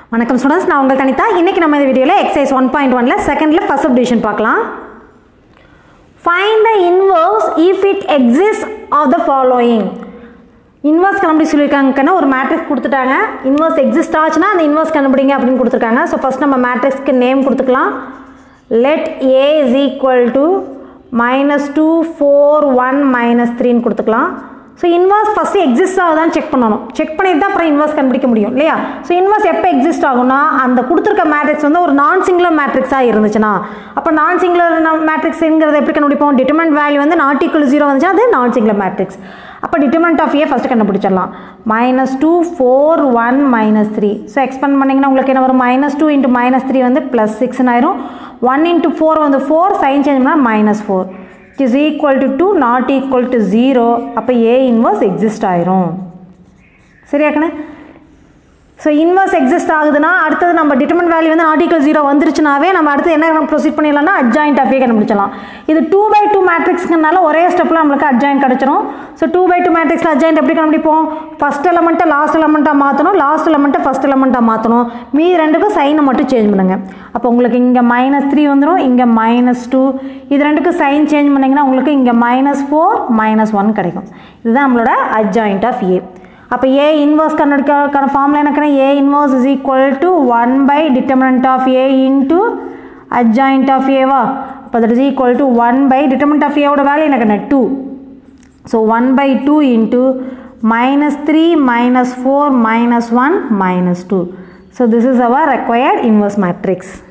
வணக்கம் ஸ்டூடெண்ட்ஸ் நான் உங்கள் தனிதா இன்றைக்கி நம்ம இந்த வீடியோவில் எக்ஸசைஸ் ஒன் பாயிண்ட் ஒனில் செகண்டில் ஃபஸ்ட் சப்டிவிஷன் பார்க்கலாம் find the inverse if it exist of the following inverse கண்டுபிடி சொல்லியிருக்காங்கன்னா ஒரு மேட்ரிக்ஸ் கொடுத்துட்டாங்க இன்வர்ஸ் எக்ஸிஸ்ட் ஆச்சுன்னா அந்த இன்வர்ஸ் கண்டுபிடிங்க அப்படின்னு கொடுத்துருக்காங்க ஸோ ஃபஸ்ட் நம்ம மேட்ரிக்ஸ்க்கு நேம் கொடுத்துக்கலாம் let A is equal to minus two four one minus த்ரீன்னு கொடுத்துக்கலாம் ஸோ இன்வர்ஸ் ஃபஸ்ட்டு எக்ஸிஸ்ட் ஆகுதான்னு செக் பண்ணணும் செக் பண்ணிட்டு தான் அப்புறம் இன்வர்ஸ் கண்டுபிடிக்க முடியும் இல்லையா ஸோ இன்வர்ஸ் எப்போ எக்ஸிஸ்ட் ஆகும்னா அந்த கொடுத்துருக்க மேட்ரிக்ஸ் வந்து ஒரு நான் சிங்குலர் மேட்ரிக்ஸாக இருந்துச்சுன்னா அப்போ நான் சிங்குலர் மேட்ரிக்ஸுங்கிறத எப்படி கண்டுபிடிப்போம் டிட்டர்மெண்ட் வேல்யூ வந்து நாட் ஈக்குவல் ஜீரோ வந்துச்சுன்னா அது நான் சிங்குலர் மேட்ரிக்ஸ் அப்போ டிட்டர்மெண்ட் ஆஃப் ஏ ஃபஸ்ட்டு கண்டுபிடிச்சிடலாம் minus two four one minus three so expand பண்ணிங்கன்னா உங்களுக்கு என்ன வரும் minus two into minus three வந்து ப்ளஸ் சிக்ஸ்னு ஆயிரும் ஒன் இன்ட்டு ஃபோர் வந்து ஃபோர் சைன் சேஞ்ச் பண்ணால் minus four it is equal to two not equal to zero அப்போ ஏ இன்வர்ஸ் எக்ஸிஸ்ட் ஆயிரும் சரியாக்கண்ணே ஸோ இன்வர்ஸ் எக்ஸிஸ்ட் ஆகுதுன்னா அடுத்தது நம்ம டிட்டர்மெண்ட் வேல்யூ வந்து நாட் ஈக்குவல் ஜீரோ வந்துருச்சுனாவே நம்ம அடுத்து என்ன ப்ரொசீட் பண்ணிடலாம்னா அட்ஜாயிண்ட் ஆஃபே கண்டுபிடிச்சலாம் இது டூ பை டூ மேட்ரிக்ஸ்னால ஒரே ஸ்டெப்பில் நம்மளுக்கு அட்ஜாயிண்ட் கிடச்சிரும் ஸோ டூ பை டூ மேட்ரிக்ஸில் அட்ஜாயிண்ட் எப்படி கண்டுபிடிப்போம் ஃபஸ்ட் எலமெண்ட்டை லாஸ்ட் எலமெண்ட்டாக மாற்றணும் லாஸ்ட் எலமெண்ட்டை ஃபஸ்ட் எலமெண்ட்டாக மாற்றணும் மீதி ரெண்டுக்கும் சைனை மட்டும் சேஞ்ச் பண்ணுங்க அப்போ உங்களுக்கு இங்கே மைனஸ் த்ரீ வந்துடும் இங்கே மைனஸ் டூ இது ரெண்டுக்கும் சைன் சேஞ்ச் பண்ணிங்கன்னா உங்களுக்கு இங்கே மைனஸ் ஃபோர் மைனஸ் ஒன் கிடைக்கும் இதுதான் நம்மளோட அட்ஜாயிண்ட் ஆஃப் ஏ அப்போ ஏ இன்வர்ஸ் கண்டுபிடிக்கான ஃபார்முலா எனக்கு A inverse is equal to one by determinant of A into adjoint of ஏவா அப்போ that is equal to one by determinant of ஏவோட வேல்யூ எனக்கு என்ன two so one by two into minus three minus four minus one minus two so this is our required inverse matrix